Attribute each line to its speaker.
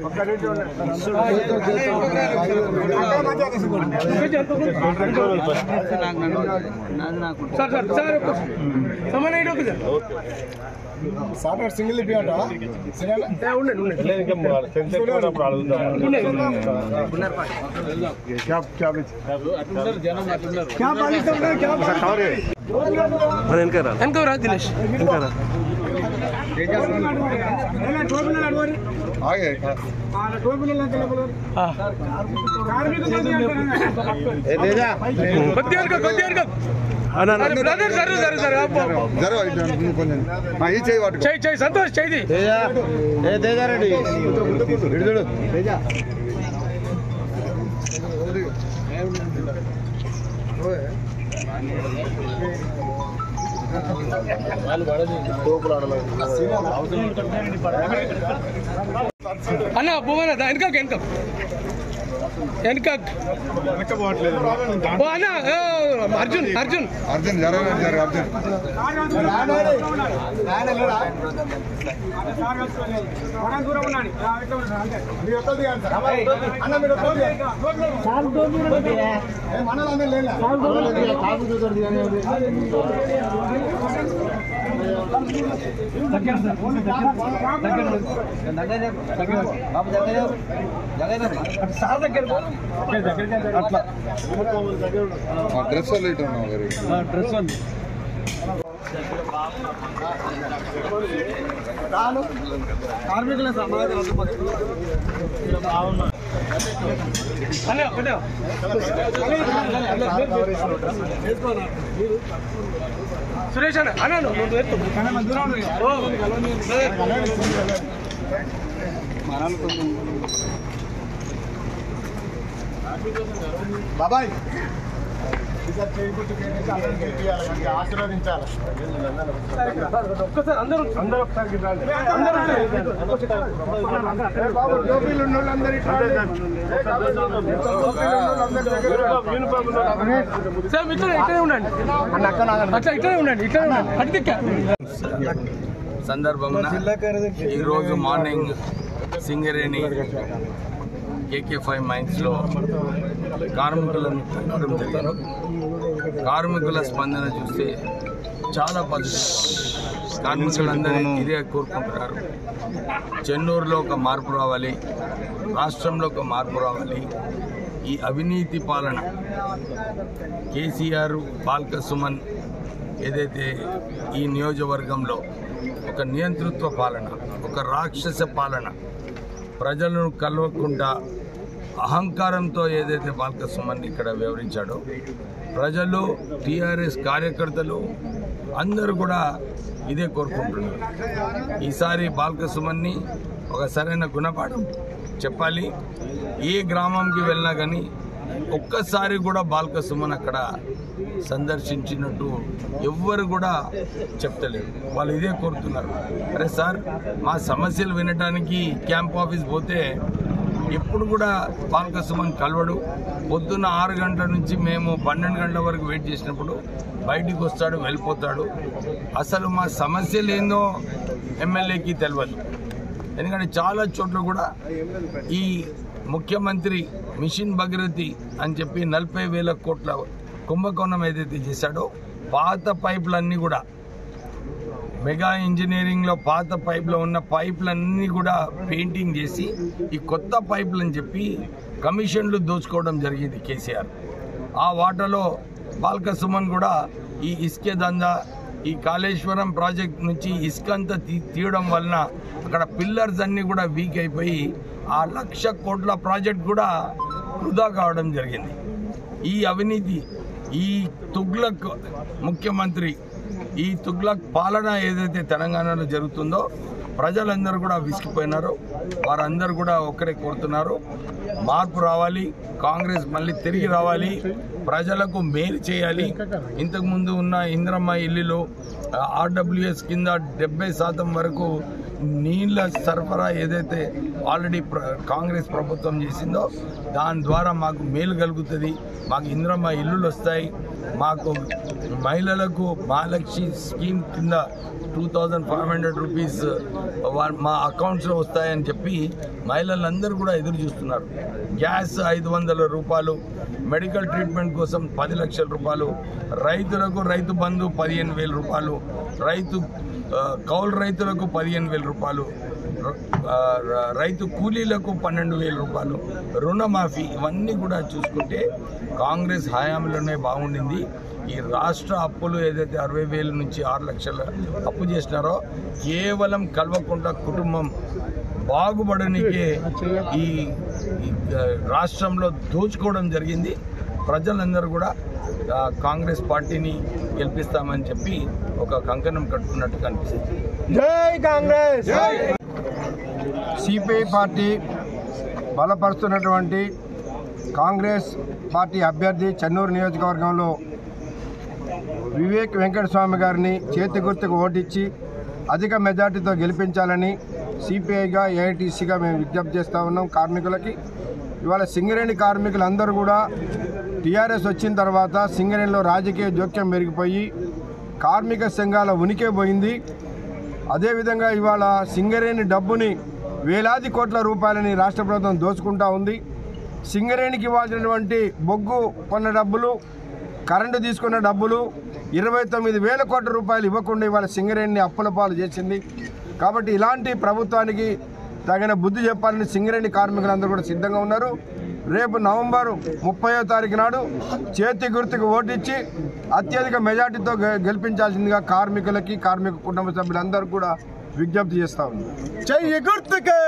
Speaker 1: Sir sir sir సమాన ఇటు sir
Speaker 2: software single ఇప్పియంట సింగిల్
Speaker 1: ఉండండి ఉండండి
Speaker 2: క్యాబ్ క్యాబ్ ఇచ్చి
Speaker 1: వెనకరా దినేష్
Speaker 2: ఆగే
Speaker 1: కొద్దిగా వెనక, కొద్దిగా వెనక. అరే బ్రదర్ సరే సరే సరే అబ్బో.
Speaker 2: జరగ ఇటు కొంచెం ఆ, ఈ చేయి వాటి
Speaker 1: చెయ్యి చెయ్యి సంతోష్ చెయ్యి అన్న భువన దా వెనక వెనక వెనక ఓ అన్న ఓ, అర్జున్ అర్జున్
Speaker 2: అర్జున్ జరగ జరగ అర్జున్ డ్రెస్ వాళ్ళు ఇటు ఉన్నావు వెరీ
Speaker 1: అన్న కొద్దిగా సురేష్ అన్న అన్న నువ్వు నువ్వు ఎత్తు ఓ, బ్రదర్.
Speaker 2: బాబాయ్
Speaker 1: ఒక్కసారి అందరూ అందరూ అందరూ సార్ ఇట్లా ఇట్లనే ఉండండి అట్లా ఇట్లనే ఉండండి ఇట్లనే ఉండండి అటు దిక్క
Speaker 3: సందర్భంగా ఈరోజు మార్నింగ్ సింగరేణి కేకే ఫైవ్ మైన్స్లో కార్మికులను కలవడం జరిగింది కార్మికుల స్పందన చూస్తే చాలా పద్ధతి కార్మికులందరూ ఇదే కోరుకుంటున్నారు చెన్నూరులో ఒక మార్పు రావాలి రాష్ట్రంలో ఒక మార్పు రావాలి ఈ అవినీతి పాలన కేసీఆర్ బాల్క సుమన్ ఏదైతే ఈ నియోజకవర్గంలో ఒక నియంతృత్వ పాలన ఒక రాక్షస పాలన ప్రజలను కలవకుండా అహంకారంతో ఏదైతే బాల్క సుమన్ ఇక్కడ వివరించాడో ప్రజలు టీఆర్ఎస్ కార్యకర్తలు అందరూ కూడా ఇదే కోరుకుంటున్నారు ఈసారి బాల్క సుమన్ని ఒక సరైన గుణపాఠం చెప్పాలి ఏ గ్రామంకి వెళ్ళినా కానీ ఒక్కసారి కూడా బాల్క సుమన్ అక్కడ సందర్శించినట్టు ఎవ్వరు కూడా చెప్తలేరు వాళ్ళు ఇదే కోరుతున్నారు అరే సార్ మా సమస్యలు వినటానికి క్యాంప్ ఆఫీస్ పోతే ఎప్పుడు కూడా బాల్క సుమన్ కలవడు పొద్దున్న ఆరు గంటల నుంచి మేము పన్నెండు గంటల వరకు వెయిట్ చేసినప్పుడు బయటికి వస్తాడు వెళ్ళిపోతాడు అసలు మా సమస్యలు ఏందో ఎమ్మెల్యేకి తెలియదు ఎందుకంటే చాలా చోట్ల కూడా ఈ ముఖ్యమంత్రి మిషన్ భగీరథి అని చెప్పి నలభై వేల కోట్ల కుంభకోణం ఏదైతే చేశాడో పాత పైపులన్నీ కూడా మెగా ఇంజనీరింగ్లో పాత పైప్లో ఉన్న పైపులన్నీ కూడా పెయింటింగ్ చేసి ఈ కొత్త పైపులు అని చెప్పి కమిషన్లు దోచుకోవడం జరిగింది కేసీఆర్ ఆ వాటలో బాల్క సుమన్ కూడా ఈ ఇసుకే దందా ఈ కాళేశ్వరం ప్రాజెక్ట్ నుంచి ఇసుక అంతా తీ- తీయడం వలన అక్కడ పిల్లర్స్ అన్నీ కూడా వీక్ అయిపోయి ఆ లక్ష కోట్ల ప్రాజెక్ట్ కూడా వృధా కావడం జరిగింది ఈ అవినీతి ఈ తుగ్లక్ ముఖ్యమంత్రి ఈ తుగ్లక్ పాలన ఏదైతే తెలంగాణలో జరుగుతుందో ప్రజలందరూ కూడా విసిగిపోయినారు వారందరూ కూడా ఒకరే కోరుతున్నారు మార్పు రావాలి కాంగ్రెస్ మళ్ళీ తిరిగి రావాలి ప్రజలకు మేలు చేయాలి ఇంతకుముందు ఉన్న ఇంద్రమ్మ ఇల్లులు ఆర్డబ్ల్యూఎస్ కింద డెబ్బై శాతం వరకు నీళ్ళ సరఫరా ఏదైతే ఆల్రెడీ ప్ర కాంగ్రెస్ ప్రభుత్వం చేసిందో దాని ద్వారా మాకు మేలు కలుగుతుంది మాకు ఇంద్రమ్మ ఇల్లులు వస్తాయి మాకు మహిళలకు మహాలక్ష్మి స్కీమ్ కింద two thousand five hundred rupees మా అకౌంట్స్లో వస్తాయని చెప్పి మహిళలందరూ కూడా ఎదురు చూస్తున్నారు గ్యాస్ ఐదు వందల రూపాయలు మెడికల్ ట్రీట్మెంట్ కోసం పది లక్షల రూపాయలు రైతులకు రైతు బంధు పదిహేను వేల రూపాయలు రైతు ఆ, కౌలు రైతులకు పదిహేను వేల రూపాయలు ర- ఆ, ర- రైతు కూలీలకు పన్నెండు వేల రూపాయలు రుణమాఫీ ఇవన్నీ కూడా చూసుకుంటే కాంగ్రెస్ హయాంలోనే బాగుండింది ఈ రాష్ట్ర అప్పులు ఏదైతే అరవై వేల నుంచి ఆరు లక్షల అప్పు చేసినారో కేవలం కల్వకుంట కుటుంబం బాగుపడనికే ఈ ఈ, ఆ, రాష్ట్రంలో దోచుకోవడం జరిగింది ప్రజలందరూ కూడా ఆ, కాంగ్రెస్ పార్టీని గెలిపిస్తామని చెప్పి ఒక కంకణం కట్టుకున్నట్టు కనిపిస్తుంది
Speaker 1: జై కాంగ్రెస్
Speaker 4: సిపిఐ పార్టీ బలపరుస్తున్నటువంటి కాంగ్రెస్ పార్టీ అభ్యర్థి చెన్నూరు నియోజకవర్గంలో వివేక్ వెంకటస్వామి గారిని చేతి గుర్తుకు ఓటిచ్చి అధిక మెజార్టీతో గెలిపించాలని సిపిఐగా ఏఐటీసీగా మేము విజ్ఞప్తి చేస్తూ ఉన్నాం కార్మికులకి ఇవాళ సింగరేణి కార్మికులందరూ కూడా టీఆర్ఎస్ వచ్చిన తర్వాత సింగరేణిలో రాజకీయ జోక్యం పెరిగిపోయి కార్మిక సంఘాల ఉనికే పోయింది అదేవిధంగా ఇవాళ సింగరేణి డబ్బుని వేలాది కోట్ల రూపాయలని రాష్ట్ర ప్రభుత్వం దోచుకుంటా ఉంది సింగరేణికి ఇవ్వాల్సినటువంటి బొగ్గు కొన్న డబ్బులు కరెంటు తీసుకున్న డబ్బులు ఇరవై తొమ్మిది వేల కోట్ల రూపాయలు ఇవ్వకుండా ఇవాళ సింగరేణిని అప్పుల పాలు చేసింది కాబట్టి ఇలాంటి ప్రభుత్వానికి తగిన బుద్ధి చెప్పాలని సింగరేణి కార్మికులందరూ కూడా సిద్ధంగా ఉన్నారు రేపు నవంబర్ ముప్పయో తారీఖు నాడు చేతి గుర్తుకు ఓటిచ్చి అత్యధిక మెజార్టీతో గె- గెలిపించాల్సిందిగా కార్మికులకి కార్మిక కుటుంబ సభ్యులందరూ కూడా విజ్ఞప్తి చేస్తా ఉన్నారు
Speaker 1: చెయ్యి గుర్తుకే